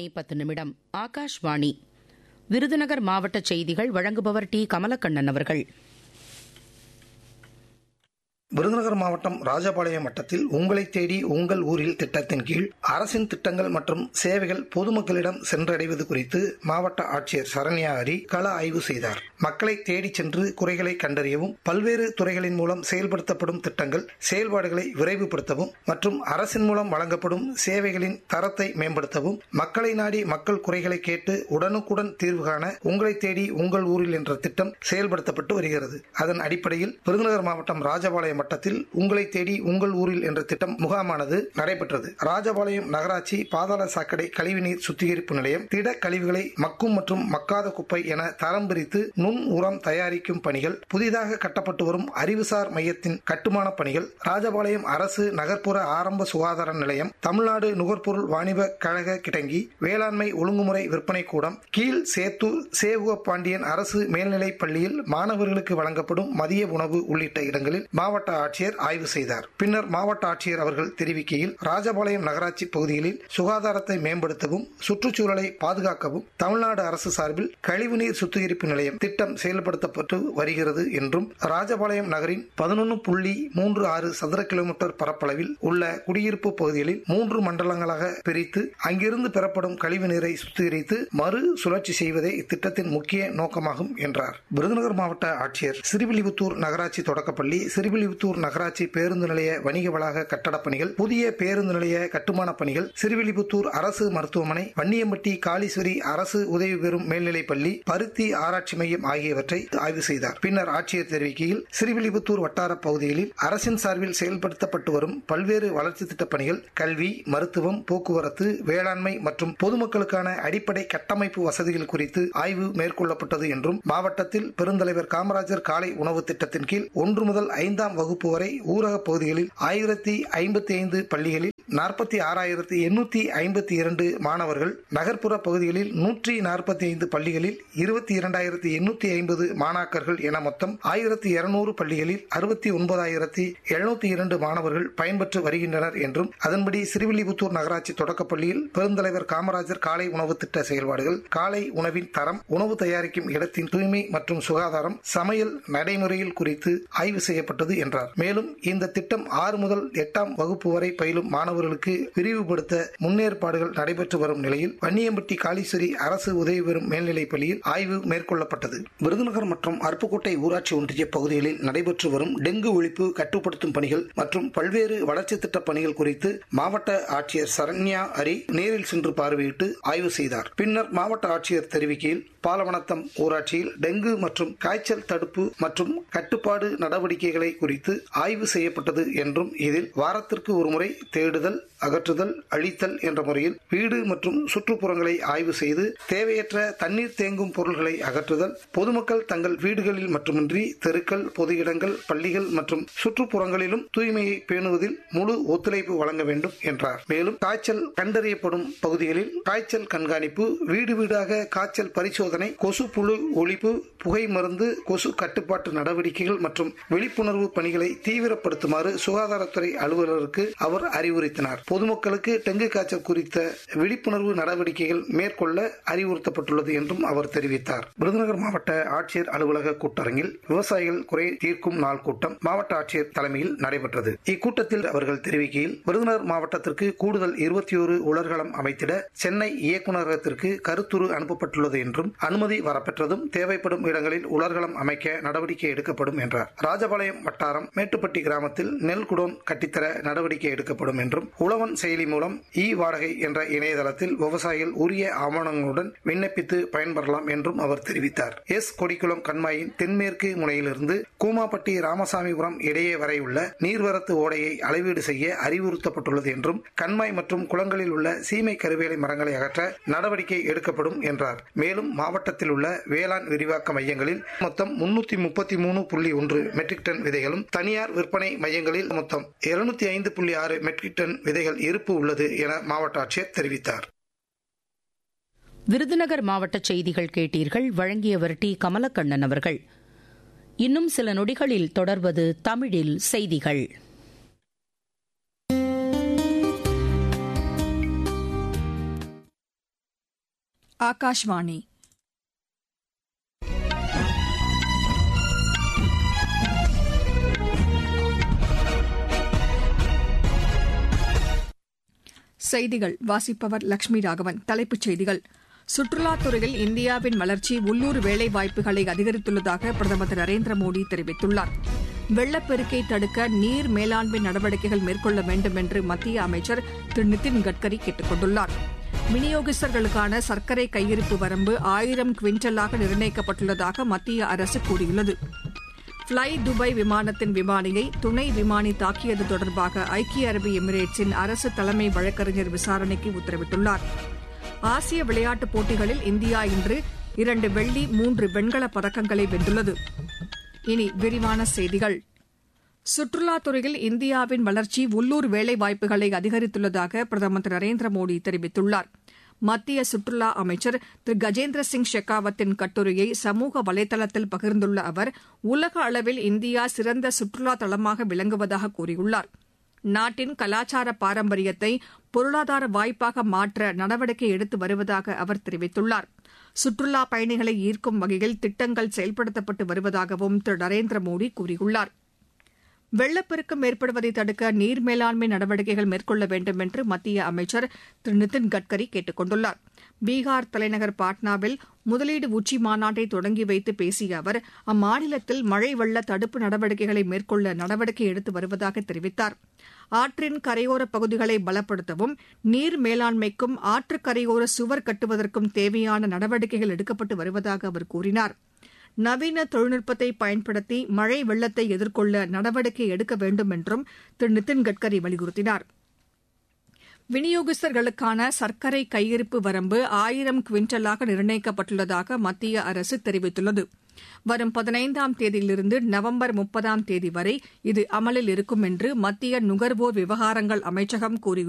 பத்து நிமிடம் ஆகாஷ்வாணி விருதுநகர் மாவட்ட செய்திகள் வழங்குபவர் டி கமலக்கண்ணன் அவர்கள் விருதுநகர் மாவட்டம் ராஜபாளையம் வட்டத்தில் உங்களை தேடி உங்கள் ஊரில் திட்டத்தின் கீழ் அரசின் திட்டங்கள் மற்றும் சேவைகள் பொதுமக்களிடம் சென்றடைவது குறித்து மாவட்ட ஆட்சியர் சரண்யா ஹரி கள ஆய்வு செய்தார் மக்களை தேடி சென்று குறைகளை கண்டறியவும் பல்வேறு துறைகளின் மூலம் செயல்படுத்தப்படும் திட்டங்கள் செயல்பாடுகளை விரைவுபடுத்தவும் மற்றும் அரசின் மூலம் வழங்கப்படும் சேவைகளின் தரத்தை மேம்படுத்தவும் மக்களை நாடி மக்கள் குறைகளை கேட்டு உடனுக்குடன் தீர்வு காண உங்களை தேடி உங்கள் ஊரில் என்ற திட்டம் செயல்படுத்தப்பட்டு வருகிறது அதன் அடிப்படையில் விருதுநகர் மாவட்டம் ராஜபாளையம் வட்டத்தில் உங்களை தேடி உங்கள் ஊரில் என்ற திட்டம் முகாமானது நடைபெற்றது ராஜபாளையம் நகராட்சி பாதாள சாக்கடை கழிவுநீர் சுத்திகரிப்பு நிலையம் திட கழிவுகளை மக்கும் மற்றும் மக்காத குப்பை என தரம் பிரித்து நுண் உரம் தயாரிக்கும் பணிகள் புதிதாக கட்டப்பட்டு வரும் அறிவுசார் மையத்தின் கட்டுமான பணிகள் ராஜபாளையம் அரசு நகர்ப்புற ஆரம்ப சுகாதார நிலையம் தமிழ்நாடு நுகர்பொருள் வாணிப கழக கிடங்கி வேளாண்மை ஒழுங்குமுறை விற்பனை கூடம் கீழ் சேத்தூர் சேவுக பாண்டியன் அரசு மேல்நிலைப் பள்ளியில் மாணவர்களுக்கு வழங்கப்படும் மதிய உணவு உள்ளிட்ட இடங்களில் மாவட்ட ஆட்சியர் ஆய்வு செய்தார் பின்னர் மாவட்ட ஆட்சியர் அவர்கள் தெரிவிக்கையில் ராஜபாளையம் நகராட்சி பகுதிகளில் சுகாதாரத்தை மேம்படுத்தவும் சுற்றுச்சூழலை பாதுகாக்கவும் தமிழ்நாடு அரசு சார்பில் கழிவுநீர் சுத்திகரிப்பு நிலையம் திட்டம் செயல்படுத்தப்பட்டு வருகிறது என்றும் ராஜபாளையம் நகரின் பதினொன்று புள்ளி மூன்று ஆறு சதுர கிலோமீட்டர் பரப்பளவில் உள்ள குடியிருப்பு பகுதிகளில் மூன்று மண்டலங்களாக பிரித்து அங்கிருந்து பெறப்படும் கழிவு நீரை சுத்திகரித்து மறு சுழற்சி செய்வதே இத்திட்டத்தின் முக்கிய நோக்கமாகும் என்றார் விருதுநகர் மாவட்ட ஆட்சியர் சிறுவில்லிபுத்தூர் நகராட்சி தொடக்கப்பள்ளி சிறுவில்லிபுத்தூர் நகராட்சி பேருந்து நிலைய வணிக வளாக கட்டடப் பணிகள் புதிய பேருந்து நிலைய கட்டுமான பணிகள் சிறுவில்லிபுத்தூர் அரசு மருத்துவமனை வன்னியம்பட்டி காளீஸ்வரி அரசு உதவி பெறும் மேல்நிலைப் பள்ளி பருத்தி ஆராய்ச்சி மையம் ஆகியவற்றை ஆய்வு செய்தார் பின்னர் ஆட்சியர் தெரிவிக்கையில் சிறுவில்லிபுத்தூர் வட்டார பகுதிகளில் அரசின் சார்பில் செயல்படுத்தப்பட்டு வரும் பல்வேறு வளர்ச்சி திட்டப் பணிகள் கல்வி மருத்துவம் போக்குவரத்து வேளாண்மை மற்றும் பொதுமக்களுக்கான அடிப்படை கட்டமைப்பு வசதிகள் குறித்து ஆய்வு மேற்கொள்ளப்பட்டது என்றும் மாவட்டத்தில் பெருந்தலைவர் காமராஜர் காலை உணவு திட்டத்தின் கீழ் ஒன்று முதல் ஐந்தாம் வகுப்பு வரை ஊரக பகுதிகளில் ஆயிரத்தி ஐம்பத்தி ஐந்து பள்ளிகளில் நாற்பத்தி ஆறாயிரத்தி எண்ணூத்தி ஐம்பத்தி இரண்டு மாணவர்கள் நகர்ப்புற பகுதிகளில் நூற்றி நாற்பத்தி ஐந்து பள்ளிகளில் இருபத்தி இரண்டாயிரத்தி எண்ணூத்தி ஐம்பது மாணாக்கர்கள் என மொத்தம் ஆயிரத்தி இருநூறு பள்ளிகளில் அறுபத்தி ஒன்பதாயிரத்தி எழுநூத்தி இரண்டு மாணவர்கள் பயன்பெற்று வருகின்றனர் என்றும் அதன்படி சிறுவில்லிபுத்தூர் நகராட்சி தொடக்கப்பள்ளியில் பெருந்தலைவர் காமராஜர் காலை உணவு திட்ட செயல்பாடுகள் காலை உணவின் தரம் உணவு தயாரிக்கும் இடத்தின் தூய்மை மற்றும் சுகாதாரம் சமையல் நடைமுறையில் குறித்து ஆய்வு செய்யப்பட்டது என்றார் மேலும் இந்த திட்டம் ஆறு முதல் எட்டாம் வகுப்பு வரை பயிலும் மாணவர்களுக்கு விரிவுபடுத்த முன்னேற்பாடுகள் நடைபெற்று வரும் நிலையில் வன்னியம்பட்டி காளீஸ்வரி அரசு உதவி பெறும் மேல்நிலைப் பள்ளியில் ஆய்வு மேற்கொள்ளப்பட்டது விருதுநகர் மற்றும் அருப்புக்கோட்டை ஊராட்சி ஒன்றிய பகுதிகளில் நடைபெற்று வரும் டெங்கு ஒழிப்பு கட்டுப்படுத்தும் பணிகள் மற்றும் பல்வேறு வளர்ச்சி திட்ட பணிகள் குறித்து மாவட்ட ஆட்சியர் சரண்யா ஹரி நேரில் சென்று பார்வையிட்டு ஆய்வு செய்தார் பின்னர் மாவட்ட ஆட்சியர் தெரிவிக்கையில் பாலவனத்தம் ஊராட்சியில் டெங்கு மற்றும் காய்ச்சல் தடுப்பு மற்றும் கட்டுப்பாடு நடவடிக்கைகளை குறித்து ஆய்வு செய்யப்பட்டது என்றும் இதில் வாரத்திற்கு ஒருமுறை தேடுதல் அகற்றுதல் அழித்தல் என்ற முறையில் வீடு மற்றும் சுற்றுப்புறங்களை ஆய்வு செய்து தேவையற்ற தண்ணீர் தேங்கும் பொருள்களை அகற்றுதல் பொதுமக்கள் தங்கள் வீடுகளில் மட்டுமின்றி தெருக்கள் பொது இடங்கள் பள்ளிகள் மற்றும் சுற்றுப்புறங்களிலும் தூய்மையை பேணுவதில் முழு ஒத்துழைப்பு வழங்க வேண்டும் என்றார் மேலும் காய்ச்சல் கண்டறியப்படும் பகுதிகளில் காய்ச்சல் கண்காணிப்பு வீடு வீடாக காய்ச்சல் பரிசோதனை கொசு புழு ஒழிப்பு புகை மருந்து கொசு கட்டுப்பாட்டு நடவடிக்கைகள் மற்றும் விழிப்புணர்வு பணிகளை தீவிரப்படுத்துமாறு சுகாதாரத்துறை அலுவலருக்கு அவர் அறிவுறுத்தினார் பொதுமக்களுக்கு டெங்கு காய்ச்சல் குறித்த விழிப்புணர்வு நடவடிக்கைகள் மேற்கொள்ள அறிவுறுத்தப்பட்டுள்ளது என்றும் அவர் தெரிவித்தார் விருதுநகர் மாவட்ட ஆட்சியர் அலுவலக கூட்டரங்கில் விவசாயிகள் குறை தீர்க்கும் நாள் கூட்டம் மாவட்ட ஆட்சியர் தலைமையில் நடைபெற்றது இக்கூட்டத்தில் அவர்கள் தெரிவிக்கையில் விருதுநகர் மாவட்டத்திற்கு கூடுதல் இருபத்தி ஒரு உலர்களம் அமைத்திட சென்னை இயக்குநரகத்திற்கு கருத்துரு அனுப்பப்பட்டுள்ளது என்றும் அனுமதி வரப்பெற்றதும் தேவைப்படும் இடங்களில் உலர்களம் அமைக்க நடவடிக்கை எடுக்கப்படும் என்றார் ராஜபாளையம் வட்டாரம் மேட்டுப்பட்டி கிராமத்தில் நெல் குடோன் கட்டித்தர நடவடிக்கை எடுக்கப்படும் என்றும் உழவன் செயலி மூலம் இ வாடகை என்ற இணையதளத்தில் விவசாயிகள் உரிய ஆவணங்களுடன் விண்ணப்பித்து பயன்பெறலாம் என்றும் அவர் தெரிவித்தார் எஸ் கொடிக்குளம் கண்மாயின் தென்மேற்கு முனையிலிருந்து கூமாப்பட்டி ராமசாமிபுரம் இடையே வரை உள்ள நீர்வரத்து ஓடையை அளவீடு செய்ய அறிவுறுத்தப்பட்டுள்ளது என்றும் கண்மாய் மற்றும் குளங்களில் உள்ள சீமை கருவேலை மரங்களை அகற்ற நடவடிக்கை எடுக்கப்படும் என்றார் மேலும் மாவட்டத்தில் உள்ள வேளாண் விரிவாக்க மையங்களில் மொத்தம் முன்னூத்தி முப்பத்தி மூணு புள்ளி ஒன்று மெட்ரிக் டன் விதைகளும் தனியார் விற்பனை மையங்களில் மொத்தம் இருநூத்தி ஐந்து புள்ளி ஆறு மெட்ரிக் டன் விதைகள் இருப்பு உள்ளது என மாவட்ட ஆட்சியர் தெரிவித்தார் விருதுநகர் மாவட்ட செய்திகள் கேட்டீர்கள் வழங்கியவர் டி கமலக்கண்ணன் அவர்கள் இன்னும் சில நொடிகளில் தொடர்வது தமிழில் செய்திகள் ஆகாஷ்வாணி செய்திகள் வாசிப்பவர் லட்சுமி ராகவன் தலைப்புச் செய்திகள் சுற்றுலாத் துறையில் இந்தியாவின் வளர்ச்சி உள்ளூர் வேலைவாய்ப்புகளை அதிகரித்துள்ளதாக பிரதமர் திரு நரேந்திர மோடி தெரிவித்துள்ளார் வெள்ளப்பெருக்கை தடுக்க நீர் மேலாண்மை நடவடிக்கைகள் மேற்கொள்ள வேண்டும் என்று மத்திய அமைச்சர் திரு நிதின் கட்கரி கேட்டுக் கொண்டுள்ளார் விநியோகஸ்தர்களுக்கான சர்க்கரை கையிருப்பு வரம்பு ஆயிரம் குவிண்டலாக நிர்ணயிக்கப்பட்டுள்ளதாக மத்திய அரசு கூறியுள்ளது ஃப்ளை துபாய் விமானத்தின் விமானியை துணை விமானி தாக்கியது தொடர்பாக ஐக்கிய அரபு எமிரேட்ஸின் அரசு தலைமை வழக்கறிஞர் விசாரணைக்கு உத்தரவிட்டுள்ளார் ஆசிய விளையாட்டுப் போட்டிகளில் இந்தியா இன்று இரண்டு வெள்ளி மூன்று வெண்கலப் பதக்கங்களை வென்றுள்ளது இனி விரிவான செய்திகள் சுற்றுலாத் துறையில் இந்தியாவின் வளர்ச்சி உள்ளூர் வேலைவாய்ப்புகளை அதிகரித்துள்ளதாக பிரதமர் திரு நரேந்திர மோடி தெரிவித்துள்ளார் மத்திய சுற்றுலா அமைச்சர் திரு கஜேந்திர சிங் ஷெகாவத்தின் கட்டுரையை சமூக வலைதளத்தில் பகிர்ந்துள்ள அவர் உலக அளவில் இந்தியா சிறந்த சுற்றுலா தளமாக விளங்குவதாக கூறியுள்ளார் நாட்டின் கலாச்சார பாரம்பரியத்தை பொருளாதார வாய்ப்பாக மாற்ற நடவடிக்கை எடுத்து வருவதாக அவர் தெரிவித்துள்ளார் சுற்றுலா பயணிகளை ஈர்க்கும் வகையில் திட்டங்கள் செயல்படுத்தப்பட்டு வருவதாகவும் திரு நரேந்திர மோடி கூறியுள்ளார் வெள்ளப்பெருக்கம் ஏற்படுவதை தடுக்க நீர் மேலாண்மை நடவடிக்கைகள் மேற்கொள்ள வேண்டும் என்று மத்திய அமைச்சர் திரு நிதின் கட்கரி கேட்டுக் கொண்டுள்ளார் பீகார் தலைநகர் பாட்னாவில் முதலீடு உச்சி மாநாட்டை தொடங்கி வைத்து பேசிய அவர் அம்மாநிலத்தில் மழை வெள்ள தடுப்பு நடவடிக்கைகளை மேற்கொள்ள நடவடிக்கை எடுத்து வருவதாக தெரிவித்தார் ஆற்றின் கரையோர பகுதிகளை பலப்படுத்தவும் நீர் மேலாண்மைக்கும் ஆற்று கரையோர சுவர் கட்டுவதற்கும் தேவையான நடவடிக்கைகள் எடுக்கப்பட்டு வருவதாக அவர் கூறினார் நவீன தொழில்நுட்பத்தை பயன்படுத்தி மழை வெள்ளத்தை எதிர்கொள்ள நடவடிக்கை எடுக்க வேண்டும் என்றும் திரு நிதின் கட்கரி வலியுறுத்தினார் விநியோகஸ்தர்களுக்கான சர்க்கரை கையிருப்பு வரம்பு ஆயிரம் குவிண்டலாக நிர்ணயிக்கப்பட்டுள்ளதாக மத்திய அரசு தெரிவித்துள்ளது வரும் பதினைந்தாம் தேதியிலிருந்து நவம்பர் முப்பதாம் தேதி வரை இது அமலில் இருக்கும் என்று மத்திய நுகர்வோர் விவகாரங்கள் அமைச்சகம் கூறியுள்ளது